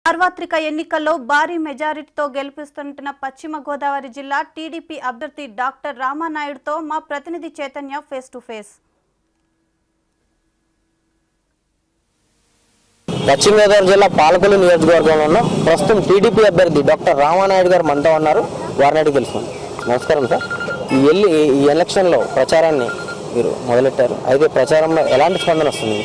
సార్వత్రిక ఎన్నికల్లో భారీ మెజారిటీతో గెలిపిస్తుంటున్న పశ్చిమ గోదావరి జిల్లా టీడీపీ అభ్యర్థి డాక్టర్ రామానాయుడుతో మా ప్రతినిధి చైతన్య ఫేస్ టు ఫేస్ పశ్చిమ గోదావరి జిల్లా పాలకొల్లు నియోజకవర్గంలో ఉన్న ప్రస్తుతం టీడీపీ అభ్యర్థి డాక్టర్ రామానాయుడు గారు మనతో ఉన్నారు వారిని అడిగి తెలుసుకుందాం నమస్కారం సార్ ఈ ఎల్లి ఈ ఎలక్షన్లో ప్రచారాన్ని మీరు మొదలెట్టారు అయితే ప్రచారంలో ఎలాంటి స్పందన వస్తుంది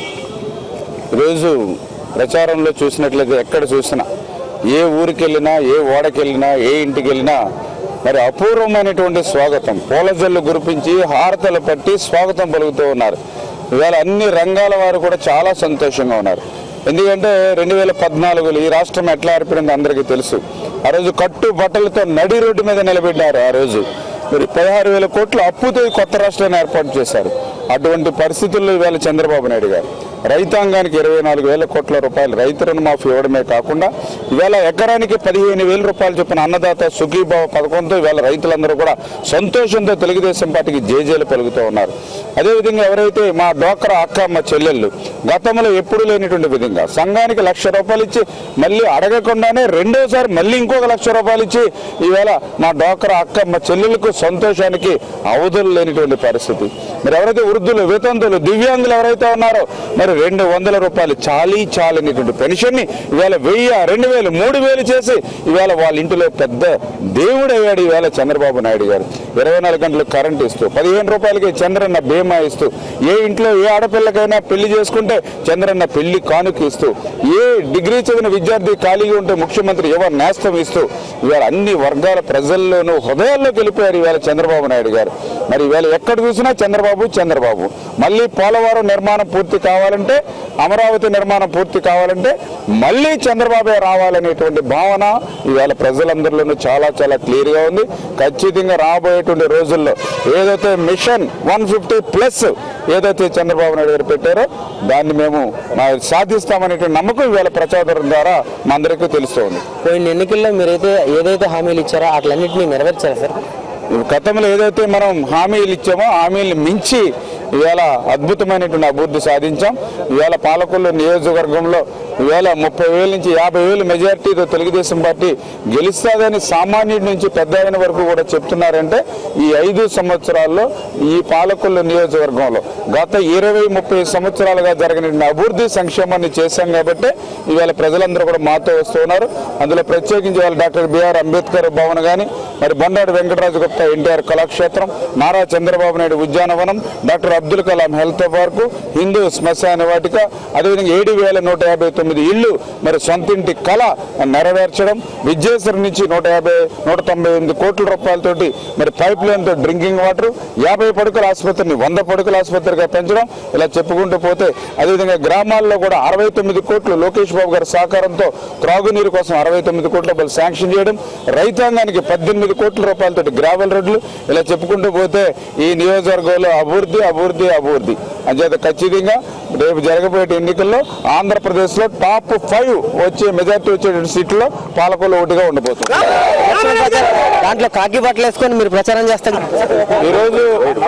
ఈరోజు ప్రచారంలో చూసినట్లయితే ఎక్కడ చూసినా ఏ ఊరికి వెళ్ళినా ఏ ఓడకి వెళ్ళినా ఏ ఇంటికి వెళ్ళినా మరి అపూర్వమైనటువంటి స్వాగతం పూలజల్లు గురిపించి హారతలు పట్టి స్వాగతం పలుకుతూ ఉన్నారు ఇవాళ అన్ని రంగాల వారు కూడా చాలా సంతోషంగా ఉన్నారు ఎందుకంటే రెండు వేల పద్నాలుగులో ఈ రాష్ట్రం ఎట్లా ఏర్పడిందో అందరికీ తెలుసు ఆ రోజు కట్టు బట్టలతో నడి రోడ్డు మీద నిలబెట్టారు ఆ రోజు మరి పదహారు వేల కోట్ల అప్పుతో ఈ కొత్త రాష్ట్రాన్ని ఏర్పాటు చేశారు అటువంటి పరిస్థితుల్లో ఇవాళ చంద్రబాబు నాయుడు గారు రైతాంగానికి ఇరవై నాలుగు వేల కోట్ల రూపాయలు రైతు రుణమాఫీ ఇవ్వడమే కాకుండా ఇవాళ ఎకరానికి పదిహేను వేల రూపాయలు చొప్పున అన్నదాత సుఖీభావ పథకంతో ఇవాళ రైతులందరూ కూడా సంతోషంతో తెలుగుదేశం పార్టీకి జేజేలు పలుకుతూ ఉన్నారు అదేవిధంగా ఎవరైతే మా డోక్రా అక్క మా చెల్లెళ్ళు గతంలో ఎప్పుడు లేనిటువంటి విధంగా సంఘానికి లక్ష రూపాయలు ఇచ్చి మళ్ళీ అడగకుండానే రెండోసారి మళ్ళీ ఇంకొక లక్ష రూపాయలు ఇచ్చి ఈవేళ మా డోక్రా అక్క మా చెల్లెలకు సంతోషానికి అవధులు లేనిటువంటి పరిస్థితి మరి ఎవరైతే వృద్ధులు వితంతులు దివ్యాంగులు ఎవరైతే ఉన్నారో మరి రెండు వందల రూపాయలు చాలీ చాలనేటువంటి పెన్షన్ని ఇవాళ వెయ్యి రెండు వేలు మూడు వేలు చేసి ఇవాళ వాళ్ళ ఇంటిలో పెద్ద దేవుడు అయ్యాడు ఈవేళ చంద్రబాబు నాయుడు గారు ఇరవై నాలుగు గంటలు కరెంట్ ఇస్తూ పదిహేను రూపాయలకి చంద్రన్న బీమా ఇస్తూ ఏ ఇంట్లో ఏ ఆడపిల్లకైనా పెళ్లి చేసుకుంటే చంద్రన్న పెళ్లి కానుక ఇస్తూ ఏ డిగ్రీ చదివిన విద్యార్థి ఖాళీగా ఉంటే ముఖ్యమంత్రి యువ నేస్తం ఇస్తూ ఇవాళ అన్ని వర్గాల ప్రజల్లోనూ హృదయాల్లోకి వెళ్ళిపోయారు ఇవాళ చంద్రబాబు నాయుడు గారు మరి ఇవాళ ఎక్కడ చూసినా చంద్రబాబు చంద్రబాబు మళ్ళీ పోలవరం నిర్మాణం పూర్తి కావాలంటే అమరావతి నిర్మాణం పూర్తి కావాలంటే మళ్ళీ చంద్రబాబే రావాలనేటువంటి భావన ఇవాళ ప్రజలందరిలోనూ చాలా చాలా క్లియర్గా ఉంది ఖచ్చితంగా రాబోయేటువంటి రోజుల్లో ఏదైతే మిషన్ వన్ ఫిఫ్టీ ప్లస్ ఏదైతే చంద్రబాబు నాయుడు గారు పెట్టారో దాన్ని మేము మా సాధిస్తామనేటువంటి నమ్మకం ఇవాళ ప్రచారం ద్వారా మా అందరికీ తెలుస్తోంది పోయిన ఎన్నికల్లో మీరైతే ఏదైతే హామీలు ఇచ్చారో అట్లన్నింటినీ నెరవేర్చారా సార్ గతంలో ఏదైతే మనం హామీలు ఇచ్చామో హామీలు మించి ఇవాళ అద్భుతమైనటువంటి అభివృద్ధి సాధించాం ఇవాళ పాలకొల్లు నియోజకవర్గంలో ఇవాళ ముప్పై వేల నుంచి యాభై వేలు మెజారిటీతో తెలుగుదేశం పార్టీ గెలుస్తాదని సామాన్యుడి నుంచి పెద్ద ఆయన వరకు కూడా చెప్తున్నారంటే ఈ ఐదు సంవత్సరాల్లో ఈ పాలకొల్లు నియోజకవర్గంలో గత ఇరవై ముప్పై సంవత్సరాలుగా జరిగిన అభివృద్ధి సంక్షేమాన్ని చేశాం కాబట్టి ఇవాళ ప్రజలందరూ కూడా మాతో వస్తూ ఉన్నారు అందులో ప్రత్యేకించి వాళ్ళ డాక్టర్ బిఆర్ అంబేద్కర్ భవన్ కానీ మరి బండారు వెంకటరాజు గుప్తా ఎన్టీఆర్ కళాక్షేత్రం నారా చంద్రబాబు నాయుడు ఉద్యానవనం doctor Abdul Kalam health park Hindu శ్మశాన వాటిక అదేవిధంగా ఏడు వేల నూట యాభై తొమ్మిది ఇళ్ళు మరి సొంతింటి కళ నెరవేర్చడం విద్యేశ్వరం నుంచి నూట యాభై నూట తొంభై ఎనిమిది కోట్ల రూపాయలతోటి మరి పైప్ లైన్తో డ్రింకింగ్ వాటర్ యాభై పడుకుల ఆసుపత్రిని వంద పడుకుల ఆసుపత్రిగా పెంచడం ఇలా చెప్పుకుంటూ పోతే అదేవిధంగా గ్రామాల్లో కూడా అరవై తొమ్మిది కోట్లు లోకేష్ బాబు గారి సహకారంతో త్రాగునీరు కోసం అరవై తొమ్మిది కోట్ల రూపాయలు శాంక్షన్ చేయడం రైతాంగానికి పద్దెనిమిది కోట్ల రూపాయలతో గ్రావెల్ రోడ్లు ఇలా చెప్పుకుంటూ పోతే ఈ నియోజకవర్గంలో అభివృద్ధి అభివృద్ధి అభివృద్ధి అంచేత ఖచ్చితంగా రేపు జరగబోయే ఎన్నికల్లో ఆంధ్రప్రదేశ్లో టాప్ ఫైవ్ వచ్చే మెజార్టీ వచ్చే సీట్లో పాలకొల్లు ఒకటిగా ఉండబోతుంది ఎలక్షన్ ప్రచారం దాంట్లో కాకి బట్టలు వేసుకొని మీరు ప్రచారం చేస్తారు ఈరోజు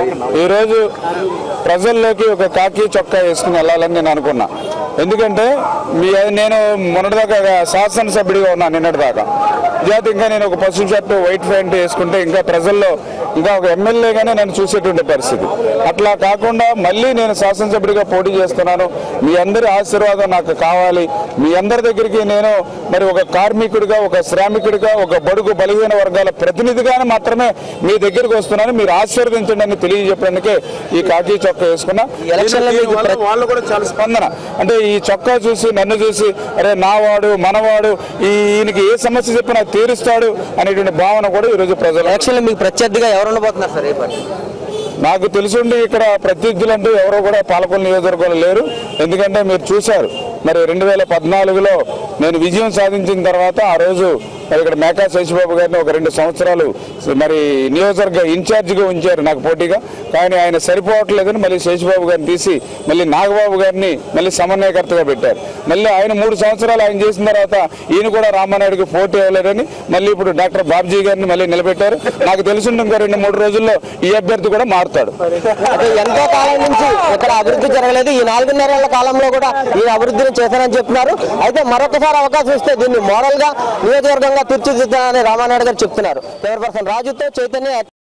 ఈరోజు ప్రజల్లోకి ఒక కాకి చొక్కా వేసుకుని వెళ్ళాలని నేను అనుకున్నా ఎందుకంటే మీ నేను మొన్నటిదాకా శాసనసభ్యుడిగా ఉన్నాను నిన్నటిదాకా జాతి ఇంకా నేను ఒక పసుపు షర్టు వైట్ ప్యాంట్ వేసుకుంటే ఇంకా ప్రజల్లో ఇంకా ఒక ఎమ్మెల్యేగానే నన్ను చూసేటువంటి పరిస్థితి అట్లా కాకుండా మళ్ళీ నేను శాసనసభ్యుడిగా పోటీ చేస్తున్నాను మీ అందరి ఆశీర్వాదం నాకు కావాలి మీ అందరి దగ్గరికి నేను మరి ఒక కార్మికుడిగా ఒక శ్రామికుడిగా ఒక బడుగు బలహీన వర్గాల ప్రతినిధిగానే మాత్రమే మీ దగ్గరికి వస్తున్నాను మీరు ఆశీర్వదించండి అని తెలియజెప్పడానికే ఈ కాకి చొక్కా వేసుకున్నా ఎలక్షన్లో మీకు దీనివల్ల ప్ర- వాళ్ళు కూడా చాలా స్పందన అంటే ఈ చొక్కా చూసి నన్ను చూసి అరే నావాడు మనవాడు ఈ ఈయనకి ఏ సమస్య చెప్పినా తీరుస్తాడు అనేటువంటి భావన కూడా ఈరోజు ప్రజలు ఎలక్షన్లో మీకు ప్రత్యర్థిగా ఎవరు ఉండబోతున్నారు సార్ ఏ పార్టీ నాకు తెలుసుండి ఇక్కడ ప్రత్యర్థులు అంటూ ఎవరో కూడా పాలకొల్లు నియోజకవర్గంలో లేరు ఎందుకంటే మీరు చూశారు మరి రెండు వేల పద్నాలుగులో నేను విజయం సాధించిన తర్వాత ఆ రోజు మరి ఇక్కడ మేకా శశిబాబు గారిని ఒక రెండు సంవత్సరాలు మరి నియోజకవర్గ ఇన్ఛార్జిగా ఉంచారు నాకు పోటీగా కానీ ఆయన సరిపోవట్లేదని మళ్ళీ శశిబాబు గారిని తీసి మళ్ళీ నాగబాబు గారిని మళ్ళీ సమన్వయకర్తగా పెట్టారు మళ్ళీ ఆయన మూడు సంవత్సరాలు ఆయన చేసిన తర్వాత ఈయన కూడా రామానాయుడికి పోటీ ఇవ్వలేదని మళ్ళీ ఇప్పుడు డాక్టర్ బాబ్జీ గారిని మళ్ళీ నిలబెట్టారు నాకు తెలిసి ఇంకో రెండు మూడు రోజుల్లో ఈ అభ్యర్థి కూడా మారుతాడు అయితే ఎంతో కాలం నుంచి ఇక్కడ అభివృద్ధి జరగలేదు ఈ నాలుగున్నరేళ్ల కాలంలో కూడా ఈ అభివృద్ధిని చేశానని చెప్తున్నారు అయితే మరొకసారి అవకాశం ఇస్తే దీన్ని మోడల్ గా నియోజకవర్గంగా తీర్చిదిద్దానని రామానాయుడు గారు చెప్తున్నారు కెమెరా పర్సన్ రాజుతో చైతన్య